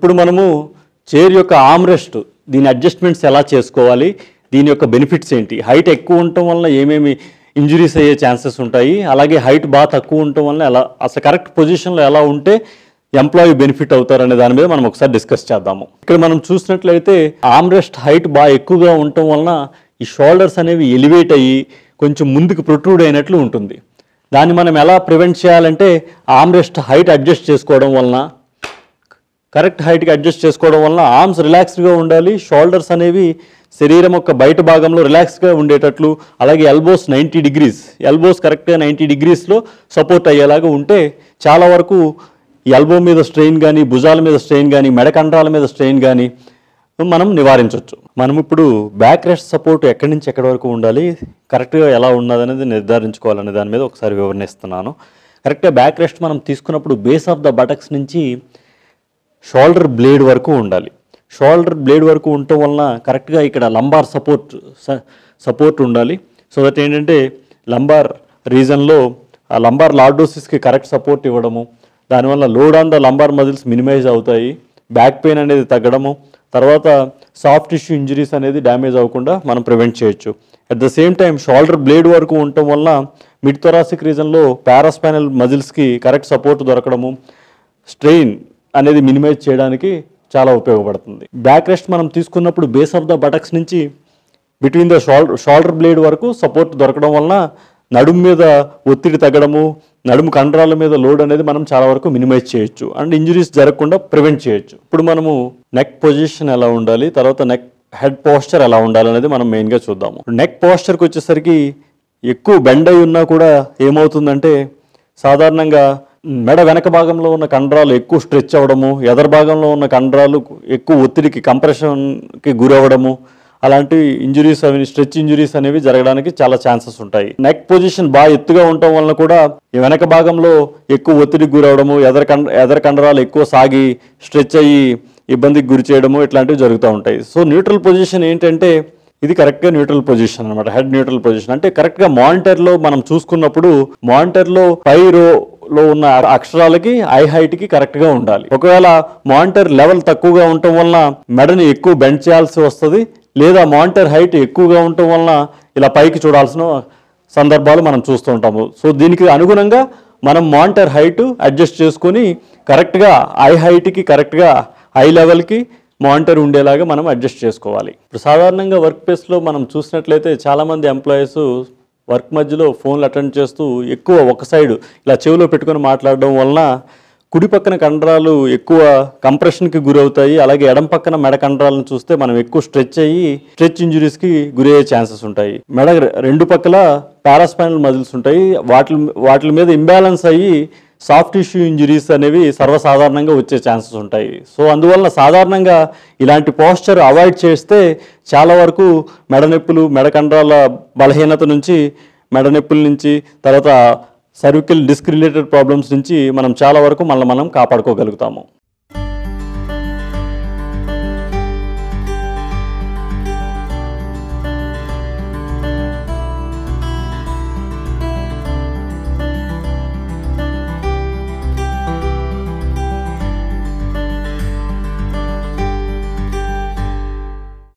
ఇప్పుడు మనము చైర్ యొక్క ఆమ్రెస్ట్ దీని అడ్జస్ట్మెంట్స్ ఎలా చేసుకోవాలి దీని యొక్క బెనిఫిట్స్ ఏంటి హైట్ ఎక్కువ ఉండటం వల్ల ఏమేమి ఇంజురీస్ అయ్యే ఛాన్సెస్ ఉంటాయి అలాగే హైట్ బాగా తక్కువ ఉండటం వల్ల ఎలా అసలు కరెక్ట్ పొజిషన్లో ఎలా ఉంటే ఎంప్లాయీ బెనిఫిట్ అవుతారు అనే దాని మీద మనం ఒకసారి డిస్కస్ చేద్దాము ఇక్కడ మనం చూసినట్లయితే ఆమ్రెస్ట్ హైట్ బాగా ఎక్కువగా ఉండటం వలన ఈ షోల్డర్స్ అనేవి ఎలివేట్ అయ్యి కొంచెం ముందుకు ప్రొట్రూడ్ అయినట్లు ఉంటుంది దాన్ని మనం ఎలా ప్రివెంట్ చేయాలంటే ఆమ్రెస్ట్ హైట్ అడ్జస్ట్ చేసుకోవడం వలన కరెక్ట్ హైట్కి అడ్జస్ట్ చేసుకోవడం వలన ఆర్మ్స్ రిలాక్స్డ్గా ఉండాలి షోల్డర్స్ అనేవి శరీరం యొక్క బయట భాగంలో రిలాక్స్గా ఉండేటట్లు అలాగే ఎల్బోస్ నైంటీ డిగ్రీస్ ఎల్బోస్ కరెక్ట్గా నైంటీ డిగ్రీస్లో సపోర్ట్ అయ్యేలాగా ఉంటే చాలా వరకు ఎల్బో మీద స్ట్రెయిన్ కానీ భుజాల మీద స్ట్రెయిన్ కానీ మెడకండ్రాల మీద స్ట్రెయిన్ కానీ మనం నివారించవచ్చు మనం ఇప్పుడు బ్యాక్ రెస్ట్ సపోర్ట్ ఎక్కడి నుంచి ఎక్కడి వరకు ఉండాలి కరెక్ట్గా ఎలా ఉన్నది అనేది నిర్ధారించుకోవాలనే దాని మీద ఒకసారి వివరణ ఇస్తున్నాను కరెక్ట్గా బ్యాక్ రెస్ట్ మనం తీసుకున్నప్పుడు బేస్ ఆఫ్ ద బటక్స్ నుంచి షోల్డర్ బ్లేడ్ వరకు ఉండాలి షోల్డర్ బ్లేడ్ వరకు ఉండటం వలన కరెక్ట్గా ఇక్కడ లంబార్ సపోర్ట్ సపోర్ట్ ఉండాలి సో దట్ ఏంటంటే లంబార్ రీజన్లో ఆ లంబార్ లార్డోసిస్కి కరెక్ట్ సపోర్ట్ ఇవ్వడము దానివల్ల load on the lumbar muscles minimize అవుతాయి బ్యాక్ పెయిన్ అనేది తగ్గడము తర్వాత సాఫ్ట్ టిష్యూ ఇంజరీస్ అనేది డ్యామేజ్ అవ్వకుండా మనం ప్రివెంట్ చేయొచ్చు at the same time shoulder blade వరకు ఉండటం వల్ల మిడ్ థొరాసిక్ రీజన్లో పారాస్పైనల్ మజిల్స్కి కరెక్ట్ సపోర్ట్ దొరకడము స్ట్రెయిన్ అనేది మినిమైజ్ చేయడానికి చాలా ఉపయోగపడుతుంది బ్యాక్ రెస్ట్ మనం తీసుకున్నప్పుడు బేస్ ఆఫ్ ద బటక్స్ నుంచి between the shoulder shoulder blade వరకు సపోర్ట్ దొరకడం వలన నడుము మీద ఒత్తిడి తగ్గడము నడుము కండరాల మీద లోడ్ అనేది మనం చాలా వరకు మినిమైజ్ చేయొచ్చు అండ్ ఇంజరీస్ జరగకుండా ప్రివెంట్ చేయొచ్చు ఇప్పుడు మనము నెక్ పొజిషన్ ఎలా ఉండాలి తర్వాత నెక్ హెడ్ పోస్చర్ ఎలా ఉండాలి అనేది మనం మెయిన్గా చూద్దాము నెక్ పోస్చర్కి వచ్చేసరికి ఎక్కువ బెండ్ అయి ఉన్నా కూడా ఏమవుతుందంటే సాధారణంగా మెడ వెనక భాగంలో ఉన్న కండరాలు ఎక్కువ స్ట్రెచ్ అవ్వడము ఎదర్ భాగంలో ఉన్న కండరాలు ఎక్కువ ఒత్తిడికి కంప్రెషన్కి గురవ్వడము అలాంటి ఇంజురీస్ అవి స్ట్రెచ్ ఇంజురీస్ అనేవి జరగడానికి చాలా ఛాన్సెస్ ఉంటాయి నెక్ పొజిషన్ బాగా ఎత్తుగా ఉండటం వలన కూడా ఈ వెనక భాగంలో ఎక్కువ ఒత్తిడికి గురవడము ఎదర కండ ఎదర కండరాలు ఎక్కువ సాగి స్ట్రెచ్ అయ్యి ఇబ్బందికి గురి చేయడము ఇట్లాంటివి జరుగుతూ ఉంటాయి సో న్యూట్రల్ పొజిషన్ ఏంటంటే ఇది కరెక్ట్గా న్యూట్రల్ పొజిషన్ అనమాట హెడ్ న్యూట్రల్ పొజిషన్ అంటే కరెక్ట్గా మానిటర్లో మనం చూసుకున్నప్పుడు మానిటర్లో పై రోలో ఉన్న అక్షరాలకి ఐ హైట్కి కరెక్ట్గా ఉండాలి ఒకవేళ మానిటర్ లెవెల్ తక్కువగా ఉండటం వలన మెడని ఎక్కువ బెండ్ చేయాల్సి వస్తుంది లేదా మానిటర్ హైట్ ఎక్కువగా ఉండటం వలన ఇలా పైకి చూడాల్సిన సందర్భాలు మనం చూస్తూ ఉంటాము సో దీనికి అనుగుణంగా మనం మానిటర్ హైట్ అడ్జస్ట్ చేసుకొని కరెక్ట్గా ఐ హైట్కి కరెక్ట్గా ఐ లెవెల్కి మానిటర్ ఉండేలాగా మనం అడ్జస్ట్ చేసుకోవాలి ఇప్పుడు సాధారణంగా వర్క్ ప్లేస్లో మనం చూసినట్లయితే చాలామంది ఎంప్లాయీస్ వర్క్ మధ్యలో ఫోన్లు అటెండ్ చేస్తూ ఎక్కువ ఒక సైడ్ ఇలా చెవిలో పెట్టుకొని మాట్లాడడం వలన కుడి పక్కన కండరాలు ఎక్కువ కంప్రెషన్కి గురవుతాయి అలాగే ఎడం పక్కన మెడ కండరాలను చూస్తే మనం ఎక్కువ స్ట్రెచ్ అయ్యి స్ట్రెచ్ ఇంజురీస్కి గురయ్యే ఛాన్సెస్ ఉంటాయి మెడ రెండు పక్కల పారాస్పైనల్ మజిల్స్ ఉంటాయి వాటి వాటి మీద ఇంబ్యాలెన్స్ అయ్యి సాఫ్ట్ టిష్యూ ఇంజురీస్ అనేవి సర్వసాధారణంగా వచ్చే ఛాన్సెస్ ఉంటాయి సో అందువలన సాధారణంగా ఇలాంటి పోస్చర్ అవాయిడ్ చేస్తే చాలా వరకు మెడ నొప్పులు మెడ కండరాల బలహీనత నుంచి మెడ నొప్పుల నుంచి తర్వాత సర్వికల్ డిస్క్ రిలేటెడ్ ప్రాబ్లమ్స్ నుంచి మనం చాలా వరకు మనల్ని మనం కాపాడుకోగలుగుతాము